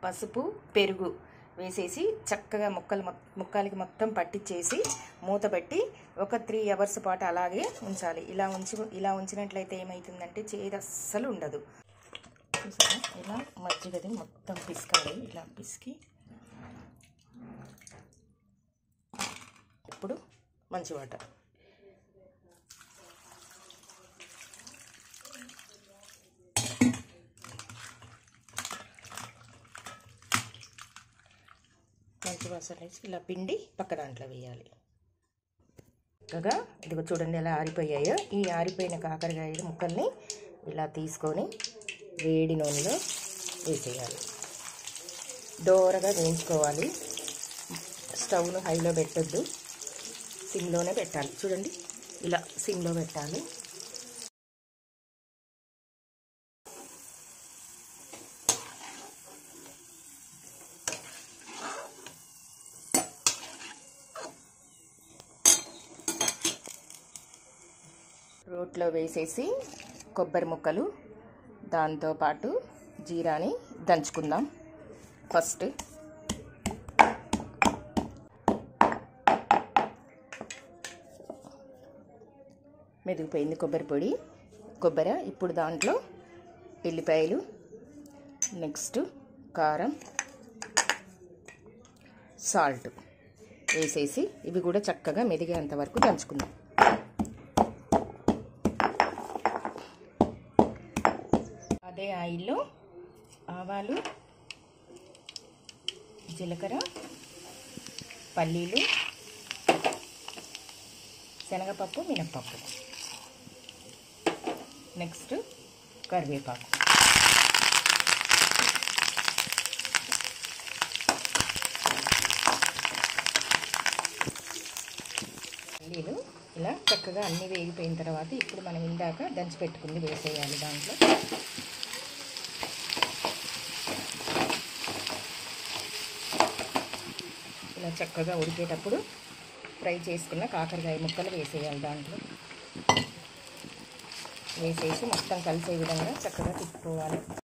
పసుపు పెరుగు వేసేసి చక్కగా ముక్కలు మొ- ముక్కలకి మొత్తం పట్టించేసి మూత పెట్టి ఒక త్రీ అవర్స్ పాటు అలాగే ఉంచాలి ఇలా ఉంచి ఇలా ఉంచినట్లయితే ఏమవుతుందంటే చేదు అస్సలు ఉండదు చూసారా ఇలా మజ్జిగది మొత్తం పిసకాలి ఇలా పిసికి ఇప్పుడు మంచి వాటర్ మంచి వాసన వేసి ఇలా పిండి పక్క దాంట్లో వేయాలి చక్కగా ఇదిగో చూడండి ఎలా ఆరిపోయాయో ఈ ఆరిపోయిన కాకరకాయ ముక్కల్ని ఇలా తీసుకొని వేడి నూనెలో వేసేయాలి దోరగా వేయించుకోవాలి స్టవ్ను హైలో పెట్టొద్దు సిమ్లోనే పెట్టాలి చూడండి ఇలా సిమ్లో పెట్టాలి రోట్లో వేసేసి కొబ్బరి ముక్కలు దాంతోపాటు జీరాని దంచుకుందాం ఫస్ట్ మెదిగిపోయింది కొబ్బరి పొడి కొబ్బరి ఇప్పుడు దాంట్లో ఎల్లిపాయలు నెక్స్ట్ కారం సాల్ట్ వేసేసి ఇవి కూడా చక్కగా మెదిగేంత వరకు దంచుకుందాం అదే ఆయిల్లో ఆవాలు జీలకర్ర పల్లీలు శనగపప్పు మినప్పప్పు నెక్స్ట్ కరివేపాకు పల్లీలు ఇలా చక్కగా అన్నీ వేగిపోయిన తర్వాత ఇప్పుడు మనం ఇందాక దంచి పెట్టుకుంది వేసేయాలి దాంట్లో ఇలా చక్కగా ఉడికేటప్పుడు ఫ్రై చేసుకున్న కాకరకాయ ముక్కలు వేసేయాలి దాంట్లో వేసేసి మొత్తం కలిసే విధంగా చక్కగా తిప్పుకోవాలి